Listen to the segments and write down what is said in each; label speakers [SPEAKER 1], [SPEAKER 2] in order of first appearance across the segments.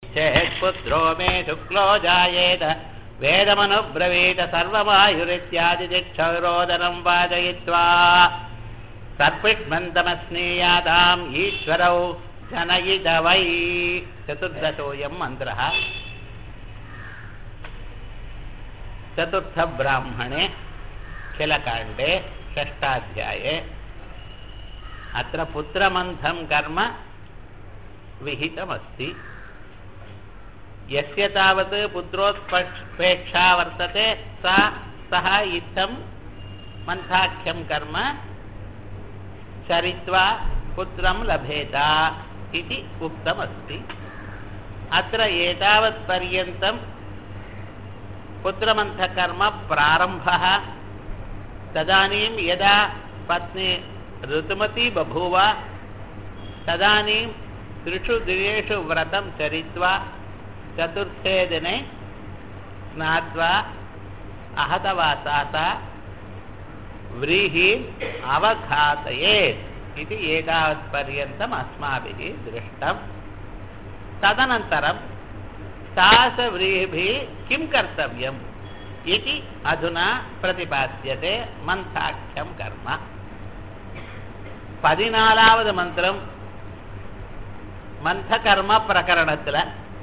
[SPEAKER 1] यदि पुत्रो मे शुक्लो जायेत वेदमनुब्रवीत सर्वमायुरित्यादिदिक्षरोदनं वादयित्वा सर्पिष्मन्तमस्नेयाताम् ईश्वरौ जनयित वै चतुर्दशोऽयं मन्त्रः चतुर्थब्राह्मणे खिलकाण्डे षष्ठाध्याये अत्र पुत्रमन्थं कर्म विहितमस्ति यस्य तावत् पुत्रोत्पेक्षा वर्तते सा सः इत्थं मन्थाख्यं कर्म चरित्वा पुत्रं लभेत इति उक्तमस्ति अत्र एतावत्पर्यन्तं पुत्रमन्थकर्म प्रारम्भः तदानीं यदा पत्नी ऋतुमती बभूव तदानीं त्रिषु दिनेषु व्रतं चरित्वा चतुर्थे दिने स्नात्वा अहतवासा सा व्रीहिम् अवघातयेत् इति एतावत्पर्यन्तम् अस्माभिः दृष्टं तदनन्तरं तासव्रीहिभिः किं कर्तव्यम् इति अधुना प्रतिपाद्यते मन्थाख्यं कर्म பதினாலாவது மந்திரம் மந்த கர்ம பிரகரணத்துல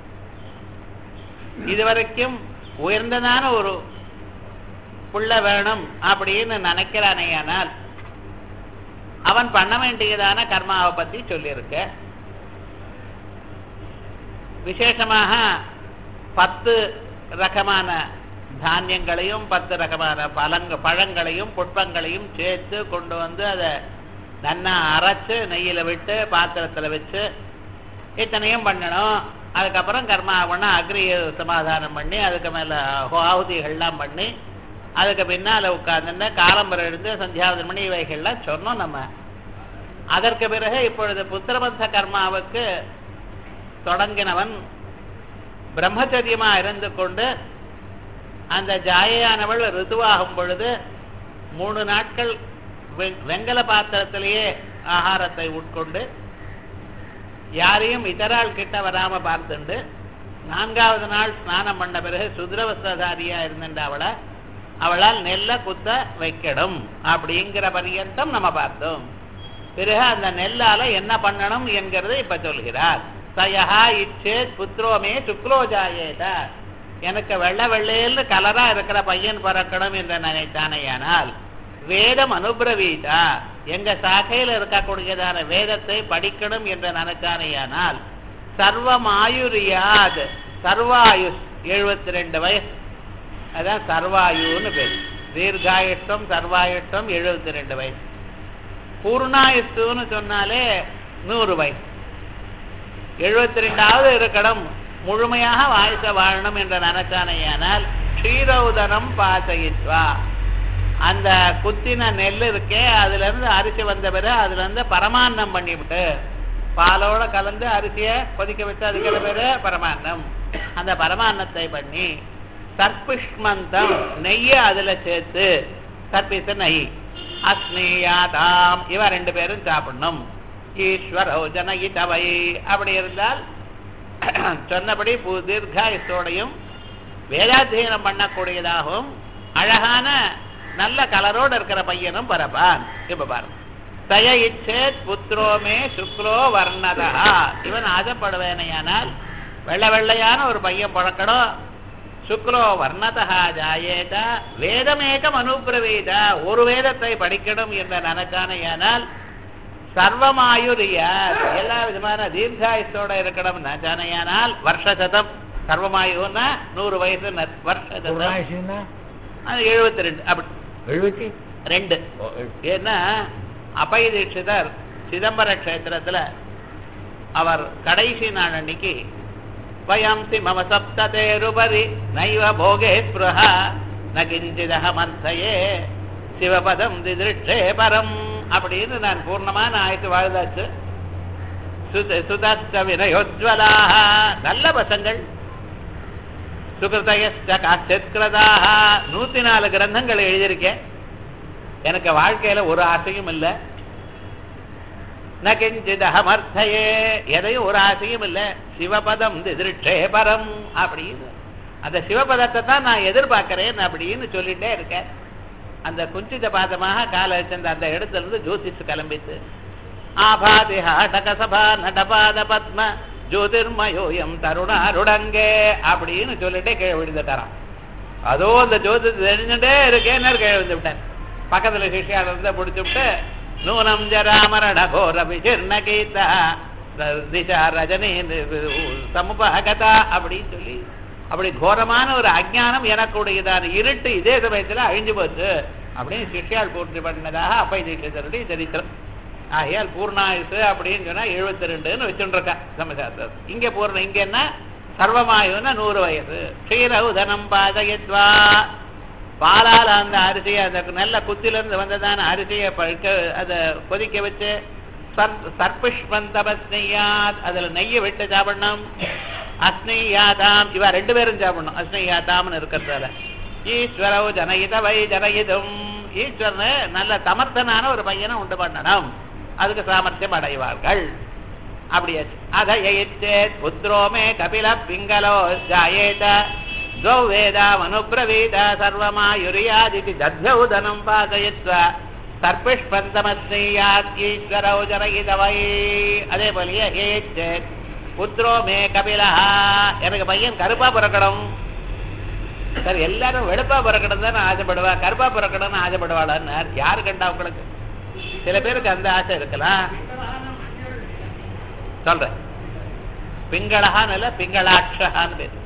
[SPEAKER 1] இதுவரைக்கும் உயர்ந்ததான ஒரு புள்ள வேணும் அப்படின்னு நினைக்கிறானேயானால் அவன் பண்ண வேண்டியதான கர்மாவை பத்தி சொல்லியிருக்க விசேஷமாக பத்து ரகமான தானியங்களையும் பத்து ரகமான பழங்க பழங்களையும் புட்பங்களையும் சேர்த்து கொண்டு வந்து அதை நன்னா அரைச்சு நெய்யில் விட்டு பாத்திரத்தில் வச்சு இத்தனையும் பண்ணணும் அதுக்கப்புறம் கர்மா பண்ண அக்ரிய சமாதானம் பண்ணி அதுக்கு மேலே ஆகுதிகள்லாம் பண்ணி அதுக்கு பின்னால் உட்கார்ந்து காலம்பரம் எழுந்து சந்தியாவதன் மணி இவைகள்லாம் சொன்னோம் நம்ம அதற்கு பிறகு இப்பொழுது புத்திரபந்த கர்மாவுக்கு தொடங்கினவன் பிரம்மச்சரியமா இருந்து கொண்டு அந்த ஜாயானவள் ரிதுவாகும் பொழுது மூணு நாட்கள் வெங்கல பாத்திரத்திலேயே ஆகாரத்தை உட்கொண்டு யாரையும் இதரால் கிட்ட வராம பார்த்துண்டு நான்காவது நாள் ஸ்நானம் பண்ண பிறகு சுதிரவஸ்திரதாரியா இருந்த அவளை அவளால் நெல்லை குத்த வைக்கணும் அப்படிங்கிற பரியந்தம் நம்ம பார்த்தோம் பிறகு அந்த நெல்லால என்ன பண்ணணும் என்கிறது இப்ப சொல்கிறார் சயஹா இச்சேத் புத்ரோமே சுக்லோஜாயேத எனக்கு வெள்ள வெள்ளையில் கலரா இருக்கிற பையன் பிறக்கணும் என்று நினைத்தானேயானால் வேதம் அனுபிரவீதா எங்க சாக்கையில் இருக்கக்கூடியதான வேதத்தை படிக்கணும் என்று நினைத்தானேயானால் சர்வமாயுரியாத் சர்வாயுஷ் எழுபத்தி ரெண்டு வயசு அதான் சர்வாயுன்னு பேர் தீர்காயுஷ்டம் சர்வாயுஷ்டம் எழுபத்தி ரெண்டு வயசு பூர்ணாயுஷ்டுன்னு சொன்னாலே நூறு வயசு எழுபத்தி ரெண்டாவது இருக்கணும் முழுமையாக வாழ்க்கை வாழணும் என்று நினைச்சானேயானால் க்ஷீரௌதனம் பாசயித்வா அந்த குத்தின நெல் இருக்கே அதுல இருந்து அரிசி வந்த பிறகு அதுல இருந்து பரமான்னம் பண்ணிவிட்டு பாலோட கலந்து அரிசியை கொதிக்க வச்சு அதுக்கு பேரு பரமான்னம் அந்த பரமான்னத்தை பண்ணி சர்பிஷ்மந்தம் நெய்ய அதுல சேர்த்து சர்பிச நெய் அஸ்னேயாதாம் இவ ரெண்டு பேரும் சாப்பிடணும் ஈஸ்வரோ ஜனகிதவை அப்படி இருந்தால் சொன்னபடி தீர்காயுத்தோடையும் வேதாத்தியனம் பண்ணக்கூடியதாகவும் அழகான நல்ல கலரோடு இருக்கிற பையனும் பரப்பான் இப்ப பாருங்க தய இச்சேத் புத்திரோமே சுக்ரோ வர்ணதா இவன் ஆசைப்படுவேனையானால் வெள்ளை வெள்ளையான ஒரு பையன் பழக்கணும் சுக்ரோ வர்ணதா ஜாயேத வேதமேகம் அனுப்பிரவேத ஒரு வேதத்தை படிக்கணும் என்ற நினைச்சானையானால் சர்வமாயுரியார் எல்லா விதமான தீர்காயுசோட இருக்கணும் நினைச்சானையானால் வருஷசதம் சர்வமாயுன்னா நூறு வயசு வருஷசதம் அது எழுபத்தி ரெண்டு அப்படி
[SPEAKER 2] எழுபத்தி
[SPEAKER 1] ரெண்டு ஏன்னா அபய தீட்சிதர் சிதம்பர கஷேத்திரத்துல அவர் கடைசி நாள் அன்னைக்கு வயம்சி மம சப்ததேருபரி நைவ போகே ஸ்பிருஹா ந கிஞ்சிதஹமர்த்தயே சிவபதம் திதிருஷ்டே பரம் அப்படின்னு நான் பூர்ணமான ஆயிட்டு வாழ்ந்தாச்சு சுதஸ்த வினயோஜ்வலாக நல்ல பசங்கள் சுகிருதயஸ்ட காசித்கிருதாக நூத்தி நாலு கிரந்தங்கள் எழுதியிருக்கேன் எனக்கு வாழ்க்கையில ஒரு ஆசையும் இல்லை ந கிஞ்சித் அகமர்த்தையே எதையும் ஒரு ஆசையும் இல்ல சிவபதம் திதிருட்சே பரம் அப்படின்னு அந்த சிவபதத்தை தான் நான் எதிர்பார்க்கிறேன் அப்படின்னு சொல்லிட்டே இருக்கேன் அந்த குஞ்சித பாதமாக கால வச்சிருந்த அந்த இடத்துல இருந்து ஜோதிஷ் கிளம்பித்து ஆபாதி ஹடகசபா நடபாத பத்ம ஜோதிர்மயோயம் தருணாருடங்கே அப்படின்னு சொல்லிட்டே கீழே விழுந்துட்டாராம் அதோ அந்த ஜோதிஷ் தெரிஞ்சுட்டே இருக்கேன்னு கீழே விழுந்து விட்டேன் பக்கத்துல சிஷியால இருந்து பிடிச்சு விட்டு நூனம் ஜராமரண கோர விஜிர்ண கீதா திசா ரஜனி சமுபகதா அப்படின்னு சொல்லி அப்படி கோரமான ஒரு அஜ்ஞானம் எனக்குடையதான இருட்டு இதே சமயத்துல அழிஞ்சு போச்சு அப்படின்னு சிஷ்யால் பூர்த்தி பண்ணதாக அப்பை தீட்சிதருடைய சரித்திரம் ஆகையால் பூர்ணாயுசு அப்படின்னு சொன்னா எழுபத்தி ரெண்டுன்னு வச்சுருக்கா சமசாஸ்திரம் இங்க பூர்ண இங்க என்ன சர்வமாயுன்னா நூறு வயசு க்ஷீரவுதனம் பாதயத்வா பாலால் அந்த அரிசியை அந்த நல்ல குத்திலிருந்து வந்ததான அரிசியை பழுக்க அதை கொதிக்க வச்சு சர்பிஷ்மந்தபஸ்னையாத் அதுல நெய்யை விட்டு சாப்பிடணும் அஸ்னையாதாம் இவ ரெண்டு பேரும் சாப்பிடணும் அஸ்னையாதாம்னு இருக்கிறதால ஈஸ்வரவு ஜனயிதவை ஜனயிதும் ஈஸ்வரன் நல்ல சமர்த்தனான ஒரு பையனை உண்டு பண்ணணும் அதுக்கு சாமர்த்தியம் அடைவார்கள் அப்படியாச்சு அத எயிச்சேத் புத்திரோமே கபில பிங்களோ ஜாயேத द्वौ वेदामनुब्रवीद सर्वमायुर्यादिति दध्यौ धनं पादयित्वा सर्पिष्पन्तमस्नेयात् ईश्वरौ जनयितவை அதே போலயே ஏச்சேத் புத்திரோ மே கபிலா எனக்கு பையன் கருப்பா பிறக்கணும் சார் எல்லாரும் வெளுப்பா பிறக்கணும் தான் ஆசைப்படுவா கருப்பா பிறக்கணும்னு ஆசைப்படுவாளான்னு யாரு கண்டா உங்களுக்கு சில பேருக்கு அந்த ஆசை இருக்கலாம் சொல்றேன் பிங்களகான்னு இல்ல பிங்களாட்சகான்னு பேரு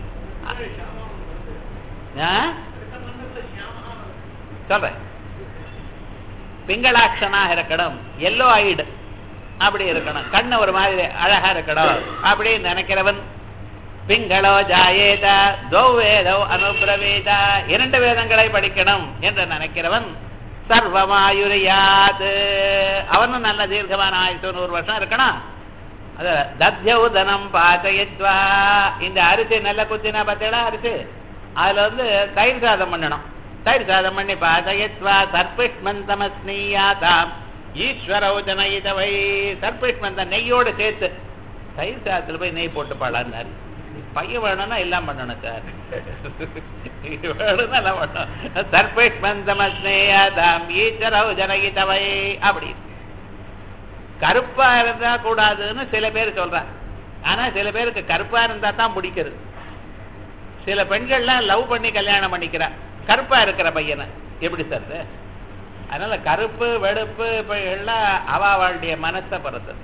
[SPEAKER 1] சொல்றேன் பிங்களாட்சனா இருக்கணும் எல்லோ ஐடு அப்படி இருக்கணும் கண்ணு ஒரு மாதிரி அழகா இருக்கணும் அப்படின்னு நினைக்கிறவன் பிங்களோ ஜாயேத தோ வேதோ அனுபிரவேத இரண்டு வேதங்களை படிக்கணும் என்று நினைக்கிறவன் சர்வமாயுரியாது அவனும் நல்ல தீர்க்கமான ஆயுசு நூறு வருஷம் இருக்கணும் அது தத்யௌதனம் பாச்சயத்வா இந்த அரிசி நல்ல குத்தினா பார்த்தீங்களா அரிசி அதுல வந்து தயிர் சாதம் பண்ணணும் தயிர் சாதம் பண்ணி பாச்சயத்வா சர்பிஷ்மந்தமஸ்னீயாதாம் ஈஸ்வரௌ ஜனயிதவை சர்பிஷ்மந்த நெய்யோடு சேர்த்து தயிர் சாதத்துல போய் நெய் போட்டு பாடான்னாரு பையன் வேணும்னா எல்லாம் பண்ணணும் சார் வேணும்னா எல்லாம் பண்ணணும் சர்பிஷ்மந்தமஸ்னேயாதாம் ஈஸ்வரௌ ஜனயிதவை அப்படின்னு கருப்பா இருந்தா கூடாதுன்னு சில பேர் சொல்றாங்க ஆனா சில பேருக்கு கருப்பா இருந்தா தான் பிடிக்கிறது சில பெண்கள்லாம் லவ் பண்ணி கல்யாணம் பண்ணிக்கிறா கருப்பா இருக்கிற பையனை எப்படி சார் இது? அதனால கருப்பு வெளுப்பு எல்லாம் அவாவாளுடைய மனசை பொறுத்தது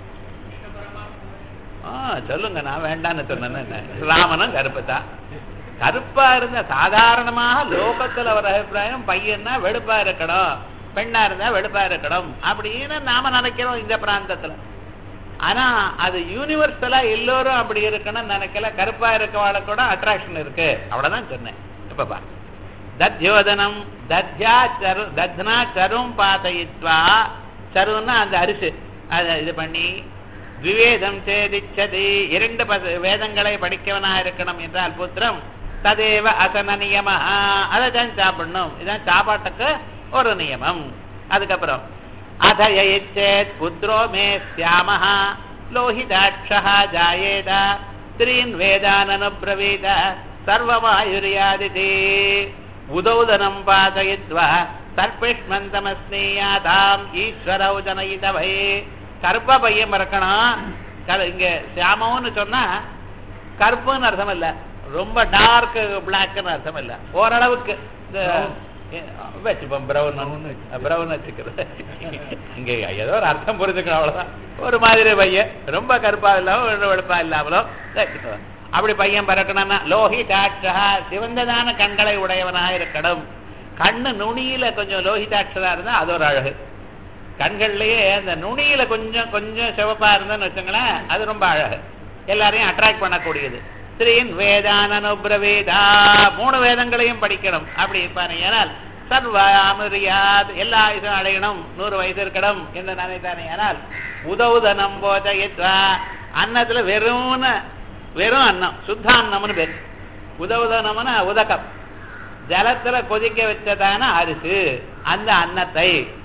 [SPEAKER 1] ஆ சொல்லுங்க நான் வேண்டான்னு சொன்னேன்னு ராமனும் கருப்பு தான் கருப்பா இருந்த சாதாரணமாக லோகத்துல ஒரு அபிப்பிராயம் பையன்னா வெளுப்பா இருக்கணும் பெண்ணா இருந்தா வெளுப்பா இருக்கணும் அப்படின்னு நாம நினைக்கிறோம் இந்த பிராந்தத்துல ஆனா அது யூனிவர்சலா எல்லோரும் அப்படி இருக்கணும்னு நினைக்கல கருப்பா இருக்கவாள கூட அட்ராக்ஷன் இருக்கு அவ்வளவுதான் சொன்னேன் இப்ப பா தத்யோதனம் தத்யா சரு தத்னா சரும் பாதயித்வா சருன்னா அந்த அரிசி அதை இது பண்ணி விவேதம் சேதிச்சதி இரண்டு பச- வேதங்களை படிக்கவனா இருக்கணும் என்றால் புத்திரம் ததேவ அசன நியம அதை தான் சாப்பிடணும் இதான் சாப்பாட்டுக்கு ஒரு நியமம் அதுக்கப்புறம் அதயச்சேத் புத்திரோ மே சியாமஹ லோஹிதாட்சா ஜாயேத ஸ்திரீன் வேதானனுப்ரவீத சர்வமாயுரியாதிதி உதௌதனம் பாதயித்வா சர்பிஷ்மந்தமஸ்னேயாதாம் ஈஸ்வரௌ ஜனயிதவை கருப்பா பையன் பிறக்கணும் கரு- இங்க சியாமம்னு சொன்னா கருப்புன்னு அர்த்தம் இல்ல ரொம்ப டார்க் பிளாக்னு அர்த்தம் இல்ல ஓரளவுக்கு இந்த வச்சுப்போம் பிரவுன் பிரவுன் வச்சுக்கிறது இங்க ஏதோ ஒரு அர்த்தம் புரிஞ்சுக்கணும் அவ்வளவுதான் ஒரு மாதிரி பையன் ரொம்ப கருப்பா இல்லாம ரொம்ப வெளுப்பா இல்லாமலோ வச்சுக்கோ. அப்படி பையன் பிறக்கணும்னா லோஹி டாட்சா சிவந்ததான கண்களை உடையவனாக இருக்கணும் கண்ணு நுனியில கொஞ்சம் லோஹிதாட்சரா இருந்தா அது ஒரு அழகு கண்கள்லயே அந்த நுனியில கொஞ்சம் கொஞ்சம் சிவப்பா இருந்ததுன்னு வச்சுங்களேன் அது ரொம்ப அழகு எல்லாரையும் அட்ராக்ட் பண்ணக்கூடியது ஸ்ரீன் வேதானனுபிரவேதா மூணு வேதங்களையும் படிக்கணும் அப்படி இருப்பானே ஏனால் சர்வ அமிரியாத் எல்லா ஆயுதம் அடையணும் நூறு வயசு இருக்கணும் என்று நினைத்தானே ஆனால் உதவுதனம் போதயித்வா அன்னத்துல வெறும்னு வெறும் அன்னம் சுத்த அன்னம்னு பேர் உதவுதனம்னு உதகம் ஜலத்துல கொதிக்க வச்சதான அரிசி அந்த அன்னத்தை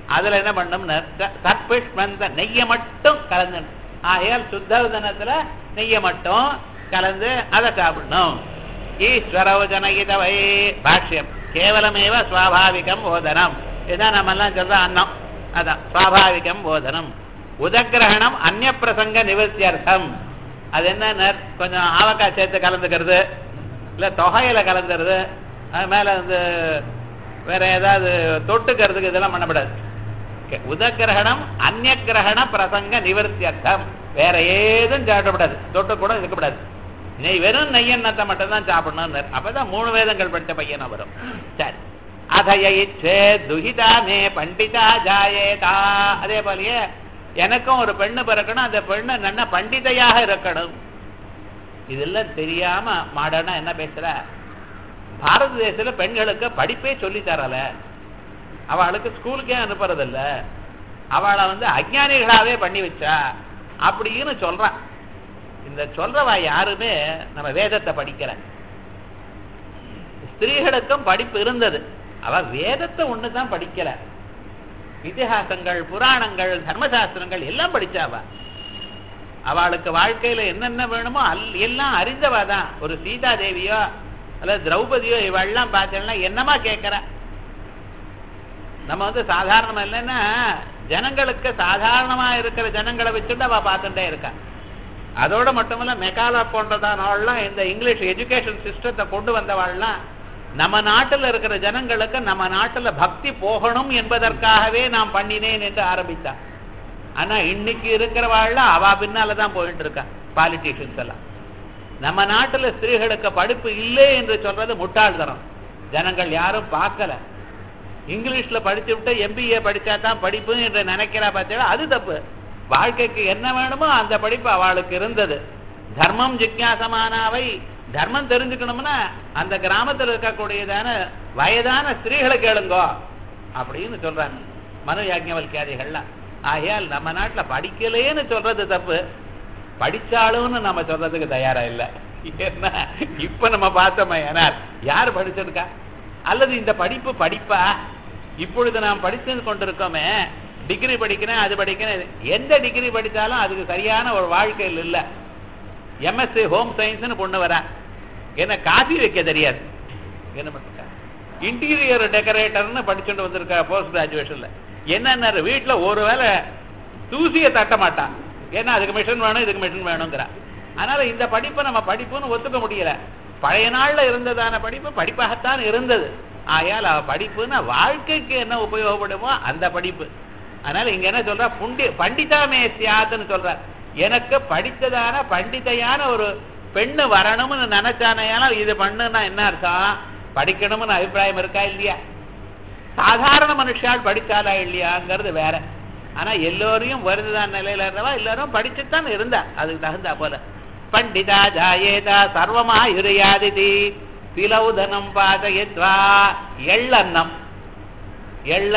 [SPEAKER 1] அதுல என்ன பண்ணோம்னா சர்பிஷ்மந்த நெய்யை மட்டும் கலந்து ஆகையால் சுத்தோதனத்துல நெய்யை மட்டும் கலந்து அதை சாப்பிடணும் ஈஸ்வரோ ஜனகிதவை பாஷ்யம் கேவலமேவ சுவாபாவிகம் போதனம் இதான் நம்ம எல்லாம் சொல்ற அன்னம் அதான் சுவாபாவிகம் போதனம் உதக்கிரகணம் அந்நிய பிரசங்க நிவர்த்தியர்த்தம் அது என்ன கொஞ்சம் ஆவக்காய் சேர்த்து கலந்துக்கிறது இல்ல தொகையில கலந்துறது அது மேல வந்து வேற ஏதாவது தொட்டுக்கிறதுக்கு இதெல்லாம் பண்ணப்படாது Okay. உதக்கிரகணம் அந்நிய கிரகண பிரசங்க நிவர்த்தியர்த்தம் வேற ஏதும் சாப்பிடப்படாது தொட்டு கூட இருக்கக்கூடாது நெய் வெறும் நெய்யெண்ணத்தை மட்டும் தான் சாப்பிடணும் அப்பதான் மூணு வேதங்கள் படித்த பையனா வரும் சரி அதயிச்சே துஹிதா மே பண்டிதா ஜாயேதா அதே போலயே எனக்கும் ஒரு பெண்ணு பிறக்கணும் அந்த பெண்ணு நல்ல பண்டிதையாக இருக்கணும் இதெல்லாம் தெரியாம மாடர்னா என்ன பேசுற பாரத தேசத்துல பெண்களுக்கு படிப்பே சொல்லி தரல அவளுக்கு ஸ்கூலுக்கே அனுப்புறதில்ல அவளை வந்து அஜ்ஞானிகளாவே பண்ணி வச்சா அப்படின்னு சொல்றான் இந்த சொல்றவா யாருமே நம்ம வேதத்தை படிக்கிற ஸ்திரீகளுக்கும் படிப்பு இருந்தது அவ வேதத்தை ஒண்ணுதான் படிக்கல இதிகாசங்கள் புராணங்கள் தர்மசாஸ்திரங்கள் எல்லாம் படிச்சாவா அவளுக்கு வாழ்க்கையில என்னென்ன வேணுமோ அல் எல்லாம் அறிந்தவா தான் ஒரு சீதா தேவியோ அல்லது திரௌபதியோ இவெல்லாம் பார்த்தேன்னா என்னமா கேட்கிற நம்ம வந்து சாதாரணமா இல்லைன்னா ஜனங்களுக்கு சாதாரணமா இருக்கிற ஜனங்களை வச்சுட்டு அவ பார்த்துட்டே இருக்கா அதோட மட்டுமல்ல மெகாலா போன்றதானவள்லாம் இந்த இங்கிலீஷ் எஜுகேஷன் சிஸ்டத்தை கொண்டு வந்தவாள்லாம் நம்ம நாட்டுல இருக்கிற ஜனங்களுக்கு நம்ம நாட்டுல பக்தி போகணும் என்பதற்காகவே நான் பண்ணினேன் என்று ஆரம்பித்தா ஆனா இன்னைக்கு இருக்கிறவாள்லாம் அவ பின்னாலதான் போயிட்டு இருக்கா பாலிட்டிஷியன்ஸ் எல்லாம் நம்ம நாட்டுல ஸ்திரீகளுக்கு படிப்பு இல்லை என்று சொல்றது முட்டாள்தனம் ஜனங்கள் யாரும் பார்க்கல இங்கிலீஷ்ல படிச்சு விட்டு எம்பிஏ படிச்சா தான் படிப்பு என்று நினைக்கிறா பார்த்தீங்களா அது தப்பு வாழ்க்கைக்கு என்ன வேணுமோ அந்த படிப்பு அவளுக்கு இருந்தது தர்மம் ஜிக்யாசமானாவை தர்மம் தெரிஞ்சுக்கணும்னா அந்த கிராமத்தில் இருக்கக்கூடியதான வயதான ஸ்திரீகளை கேளுங்கோ அப்படின்னு சொல்றாங்க மனு யாஜ்ஞவல்கியாதிகள்லாம் ஆகையால் நம்ம நாட்டுல படிக்கலேன்னு சொல்றது தப்பு படிச்சாலும்னு நம்ம சொல்றதுக்கு தயாரா இல்ல ஏன்னா இப்ப நம்ம பார்த்தோமே ஏனால் யார் படிச்சிருக்கா அல்லது இந்த படிப்பு படிப்பா இப்பொழுது நாம் படித்து கொண்டிருக்கோமே டிகிரி படிக்கிறேன் அது படிக்கிறேன் எந்த டிகிரி படித்தாலும் அதுக்கு சரியான ஒரு வாழ்க்கையில் இல்லை எம்எஸ்சி ஹோம் சயின்ஸ்னு பொண்ணு வரா என்ன காஃபி வைக்க தெரியாது என்ன பண்ணிருக்கா இன்டீரியர் டெக்கரேட்டர்னு படிச்சுட்டு வந்திருக்கா போஸ்ட் கிராஜுவேஷன்ல என்னென்ன வீட்டுல ஒரு வேளை தூசிய தட்ட மாட்டான் ஏன்னா அதுக்கு மிஷின் வேணும் இதுக்கு மிஷின் வேணுங்கிறா அதனால இந்த படிப்பை நம்ம படிப்புன்னு ஒத்துக்க முடியல பழைய நாள்ல இருந்ததான படிப்பு படிப்பாகத்தான் இருந்தது ஆயால் அவ படிப்புன்னா வாழ்க்கைக்கு என்ன உபயோகப்படுமோ அந்த படிப்பு அதனால இங்க என்ன சொல்ற புண்டி பண்டிதாமே சியாத்துன்னு சொல்ற எனக்கு படித்ததான பண்டிதையான ஒரு பெண்ணு வரணும்னு நினைச்சானையானால் இது பண்ணுன்னா என்ன அர்த்தம் படிக்கணும்னு அபிப்பிராயம் இருக்கா இல்லையா சாதாரண மனுஷால் படிச்சாலா இல்லையாங்கிறது வேற ஆனா எல்லோரையும் வருதுதான் நிலையில இருந்தவா எல்லாரும் படிச்சுத்தான் இருந்தா அதுக்கு தகுந்தா போல பண்டிதா ஜாயேதா சர்வமா இருயாதிதி திலௌதனம் பாதயத்வா எள்ளன்னம் எள்ள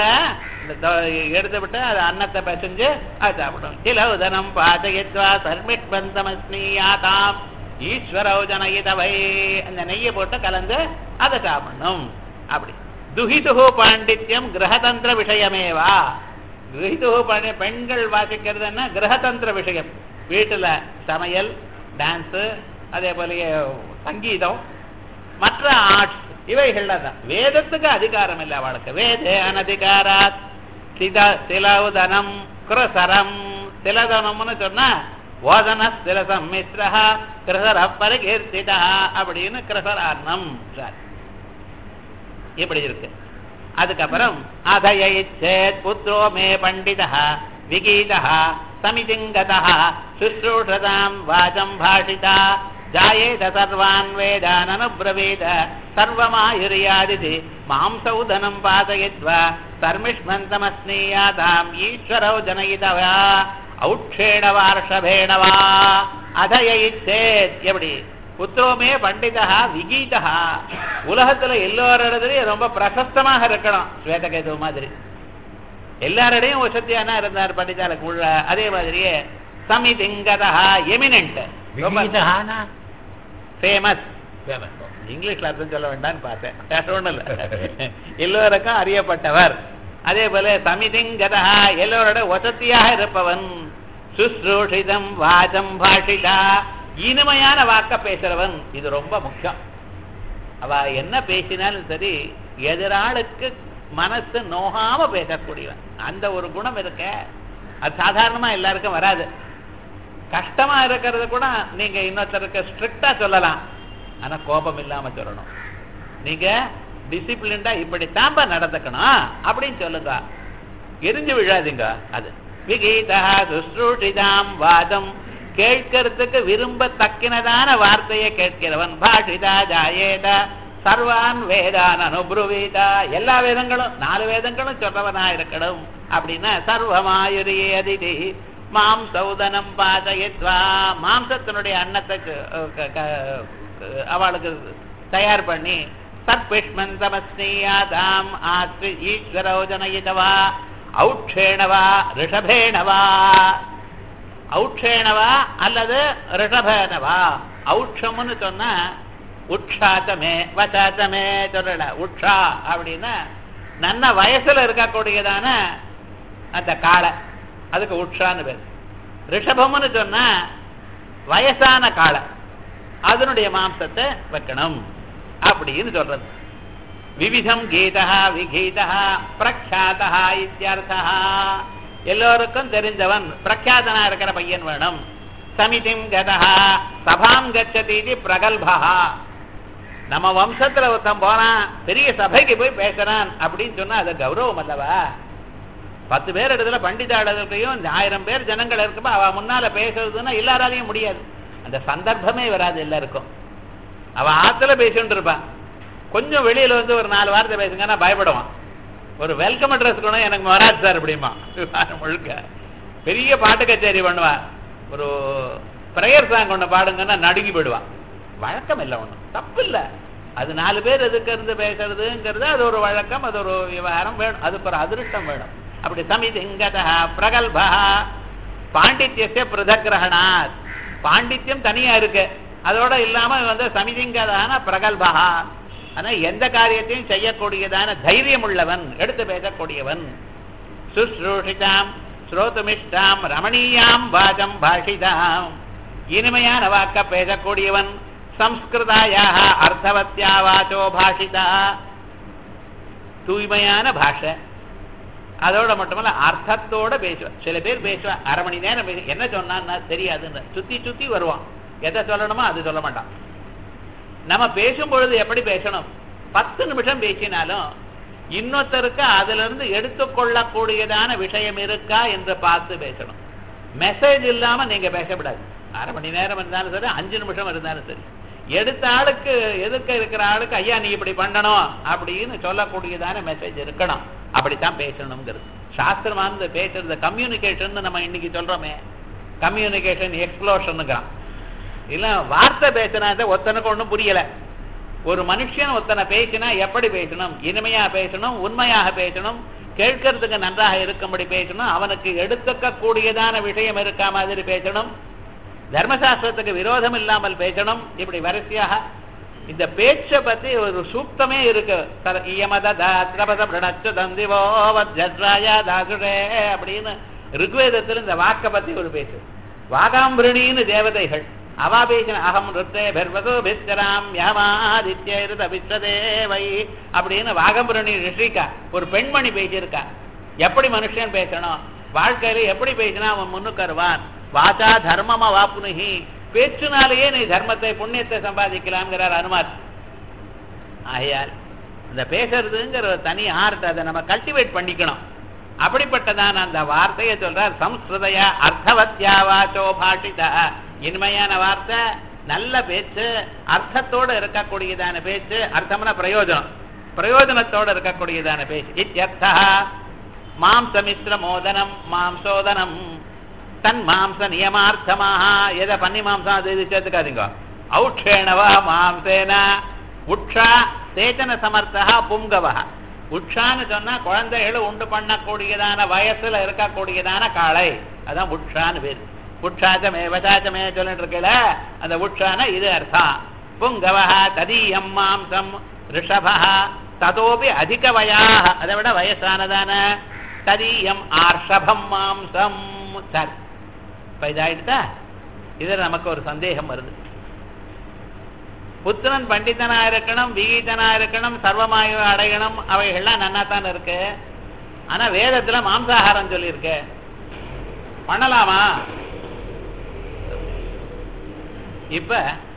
[SPEAKER 1] எடுத்து விட்டு அது அன்னத்தை பசைஞ்சு அது சாப்பிடும் திலௌதனம் பாதயத்வா சர்மிட் பந்தமஸ்மியாதாம் ஈஸ்வரோ ஜனகிதவை அந்த நெய்யை போட்டு கலந்து அதை சாப்பிடணும் அப்படி துஹிதுஹு பாண்டித்யம் கிரகதந்திர விஷயமேவா கிரகிதுஹு பாண்டிய பெண்கள் வாசிக்கிறதுன்னா கிரகதந்திர விஷயம் வீட்டுல சமையல் டான்ஸு அதே போலயே சங்கீதம் மற்ற ஆர்ட்ஸ் இவைகள்ல தான் வேதத்துக்கு அதிகாரம் இல்லை அவளுக்கு வேதே அனதிகாராத் சித சிலவுதனம் குரசரம் சிலதனம்னு சொன்னா ஓதன சில சம்மித்ரா கிரசர பரிகீர்த்திதா அப்படின்னு கிரசரார்ணம் இப்படி இருக்கு அதுக்கப்புறம் அதயச்சேத் புத்ரோ மே பண்டிதா விகீதா சமிதிங்கதா சுশ্ரூஷதாம் வாசம் பாஷிதா ஜாயேத சர்வான் வேதான் அனுப்ரவீத சர்வமாயுரியாதிதி மாம் சௌதனம் பாதயித்வா சர்மிஷ்மந்தமஸ்னீயாதாம் ஈஸ்வரௌ ஜனயிதவா ஔட்சேணவார்ஷபேணவா அதயச்சேத் எப்படி புத்திரோமே பண்டிதா விகீதா உலகத்துல எல்லோரிடத்துலயும் ரொம்ப பிரசஸ்தமாக இருக்கணும் ஸ்வேதகேது மாதிரி எல்லாரிடையும் வசதியானா இருந்தார் பண்டிதாலுக்கு உள்ள அதே மாதிரியே சமிதிங்கதா எமினன்ட்
[SPEAKER 2] விகீதஹானா?
[SPEAKER 1] ஃபேமஸ் இங்கிலீஷ்ல அர்த்தம் சொல்ல வேண்டாம்னு பார்த்தேன் வேற ஒண்ணும் இல்ல எல்லோருக்கும் அறியப்பட்டவர் அதே போல சமிதிங்கதா எல்லோரோட வசதியாக இருப்பவன் சுஸ்ரூஷிதம் வாசம் பாஷிதா இனிமையான வாக்க பேசுறவன் இது ரொம்ப முக்கியம் அவ என்ன பேசினாலும் சரி எதிராளுக்கு மனசு நோகாம பேசக்கூடியவன் அந்த ஒரு குணம் இருக்க அது சாதாரணமா எல்லாருக்கும் வராது கஷ்டமா இருக்கிறது கூட நீங்க இன்னொருத்தருக்கு ஸ்ட்ரிக்டா சொல்லலாம் ஆனா கோபம் இல்லாம சொல்லணும் நீங்க டிசிப்ளின்டா இப்படி தாம்ப நடந்துக்கணும் அப்படின்னு சொல்லுங்க எரிஞ்சு விழாதீங்க அது விகீதா சுஸ்ரூஷிதாம் வாதம் கேட்கறதுக்கு விரும்பத்தக்கினதான வார்த்தையை கேட்கிறவன் பாஷிதா ஜாயேத சர்வான் வேதான் அனுபுருவீதா எல்லா வேதங்களும் நாலு வேதங்களும் சொல்றவனா இருக்கணும் அப்படின்னா சர்வமாயுரியே அதிதி மாம் சௌதனம் பாதயத்வா மாம்சத்தினுடைய அன்னத்தை க- க- க- அவளுக்கு தயார் பண்ணி சத்பிஷ்மந்தமஸ்னீயாதாம் ஆத்ரி ஈஸ்வரோ ஜனயிதவா ஔட்சேணவா ரிஷபேணவா ஔட்சேணவா அல்லது ரிஷபேனவா ஔட்சம்னு சொன்னா உட்சாத்தமே வசாத்தமே சொல்லல உட்சா அப்படின்னா நன்ன வயசுல இருக்கக்கூடியதான அந்த காளை அதுக்கு உட்சான்னு பேர் ரிஷபம்னு சொன்னா வயசான காளை அதனுடைய மாம்சத்தை வைக்கணும் அப்படின்னு சொல்றது விவிதம் கீதா விகீதா பிரக்ஷாதா இத்தியர்த்தா எல்லோருக்கும் தெரிஞ்சவன் பிரக்யாதனா இருக்கிற பையன் வேணும் சமிதிம் கதா சபாம் கச்சதி இது பிரகல்பா நம்ம வம்சத்துல ஒருத்தன் போறான் பெரிய சபைக்கு போய் பேசுறான் அப்படின்னு சொன்னா அது கௌரவம் அல்லவா பத்து பேர் இடத்துல பண்டித இடத்துலையும் ஆயிரம் பேர் ஜனங்கள் இருக்கப்ப அவ முன்னால பேசுறதுன்னா எல்லாராலையும் முடியாது அந்த சந்தர்ப்பமே வராது எல்லாருக்கும் அவ ஆத்துல பேசிட்டு இருப்பான் கொஞ்சம் வெளியில வந்து ஒரு நாலு வார்த்தை பேசுங்கன்னா பயப்படுவான் ஒரு வெல்கம் அட்ரஸ் கூட எனக்கு வராது சார் அப்படிமா விவகாரம் முழுக்க பெரிய பாட்டு கச்சேரி பண்ணுவா ஒரு ப்ரேயர் சாங் ஒன்று பாடுங்கன்னா நடுங்கி போயிடுவான் வழக்கம் இல்லை ஒன்றும் தப்பு இல்லை அது நாலு பேர் எதுக்கு இருந்து பேசுறதுங்கிறது அது ஒரு வழக்கம் அது ஒரு விவகாரம் வேணும் அதுக்கு ஒரு அதிருஷ்டம் வேணும் அப்படி சமிதிங்கதா பிரகல்பா பாண்டித்யசிய பிரதகிரகணாத் பாண்டித்யம் தனியா இருக்கு அதோட இல்லாம வந்து சமிதிங்கதான பிரகல்பா ஆனா எந்த காரியத்தையும் செய்யக்கூடியதான தைரியம் உள்ளவன் எடுத்து பேசக்கூடியவன் சுஸ்ரூஷிதாம் ஸ்ரோதுமிஷ்டாம் ரமணீயாம் வாஜம் பாஷிதாம் இனிமையான வாக்க பேசக்கூடியவன் சம்ஸ்கிருதாயாக அர்த்தவத்தியா வாச்சோ பாஷிதா தூய்மையான பாஷை அதோட மட்டுமல்ல அர்த்தத்தோட பேசுவான் சில பேர் பேசுவான் அரை மணி நேரம் பேசு என்ன சொன்னான்னா தெரியாதுன்னு சுத்தி சுத்தி வருவான் எதை சொல்லணுமோ அது சொல்ல மாட்டான் நம்ம பேசும் பொழுது எப்படி பேசணும் பத்து நிமிஷம் பேசினாலும் இன்னொருத்தருக்கு அதுல இருந்து எடுத்துக்கொள்ளக்கூடியதான விஷயம் இருக்கா என்று பார்த்து பேசணும் மெசேஜ் இல்லாம நீங்க பேசக்கூடாது அரை மணி நேரம் இருந்தாலும் சரி அஞ்சு நிமிஷம் இருந்தாலும் சரி எடுத்த ஆளுக்கு எதுக்க இருக்கிற ஆளுக்கு ஐயா நீ இப்படி பண்ணணும் அப்படின்னு சொல்லக்கூடியதான மெசேஜ் இருக்கணும் அப்படித்தான் பேசணுங்கிறது சாஸ்திரமானது பேசுறது கம்யூனிகேஷன் நம்ம இன்னைக்கு சொல்றோமே கம்யூனிகேஷன் எக்ஸ்ப்ளோஷனுங்கிறான் இல்ல வார்த்தை பேசினா ஒத்தனுக்கு ஒண்ணும் புரியல ஒரு மனுஷன் ஒத்தனை பேசினா எப்படி பேசணும் இனிமையா பேசணும் உண்மையாக பேசணும் கேட்கறதுக்கு நன்றாக இருக்கும்படி பேசணும் அவனுக்கு எடுத்துக்க கூடியதான விஷயம் இருக்கா மாதிரி பேசணும் தர்மசாஸ்திரத்துக்கு விரோதம் இல்லாமல் பேசணும் இப்படி வரிசையாக இந்த பேச்சை பத்தி ஒரு சூக்தமே இருக்கு சர- இயமததா திரபத பிரணச்சு தந்திவோ வஜ்ராயா தாசுடே அப்படின்னு ருக்வேதத்தில் இந்த வாக்க பத்தி ஒரு பேசு வாகாம்பிரணின்னு தேவதைகள் அவா பேசின அகம் ருத்தே பெர்வதோ பிஸ்தராம் யமாதித்யருத விஸ்வதேவை அப்படின்னு வாகம்பிரணி ரிஷிகா ஒரு பெண்மணி பேசியிருக்கா எப்படி மனுஷன் பேசணும் வாழ்க்கையில எப்படி பேசினா அவன் முன்னுக்கு வருவான் வாச்சா தர்மமா வாப்புனுகி பேச்சுனாலேயே நீ தர்மத்தை புண்ணியத்தை சம்பாதிக்கலாம்ங்கிறார் அனுமார் ஆகையால் இந்த பேசுறதுங்கிற ஒரு தனி ஆர்ட் அதை நம்ம கல்டிவேட் பண்ணிக்கணும் அப்படிப்பட்டதான அந்த வார்த்தையை சொல்றார் சம்ஸ்கிருதைய அர்த்தவத்யா வாச்சோ பாஷிதா இனிமையான வார்த்தை நல்ல பேச்சு அர்த்தத்தோட இருக்கக்கூடியதான பேச்சு அர்த்தம்னா பிரயோஜனம் பிரயோஜனத்தோட இருக்கக்கூடியதான பேச்சு இத்தியர்த்தா மாம்சமிஸ்ர மோதனம் மாம்சோதனம் தன் மாம்ச நியமார்த்தமாக எதை பண்ணி மாம்சம் அது இது சேர்த்துக்காதீங்க ஔட்சேணவா மாம்சேன உட்சா சேத்தன சமர்த்தா புங்கவா உட்சான்னு சொன்னா குழந்தைகள் உண்டு பண்ணக்கூடியதான வயசுல இருக்கக்கூடியதான காளை அதான் உட்சான்னு பேர் உட்சாச்சமே வசாச்சமே சொல்லிட்டு இருக்கல அந்த உட்சான இது அர்த்தம் புங்கவா ததீயம் மாம்சம் ரிஷபா ததோபி அதிக வயாக அதை விட வயசானதான ததீயம் ஆர்ஷபம் மாம்சம் சரி இப்ப இதாயிடுதா இதுல நமக்கு ஒரு சந்தேகம் வருது புத்திரன் பண்டிதனா இருக்கணும் விகீதனா இருக்கணும் சர்வமாயு அடையணும் அவைகள்லாம் நன்னாத்தான் இருக்கு ஆனா வேதத்துல மாம்சாகாரம் சொல்லியிருக்கு பண்ணலாமா இப்ப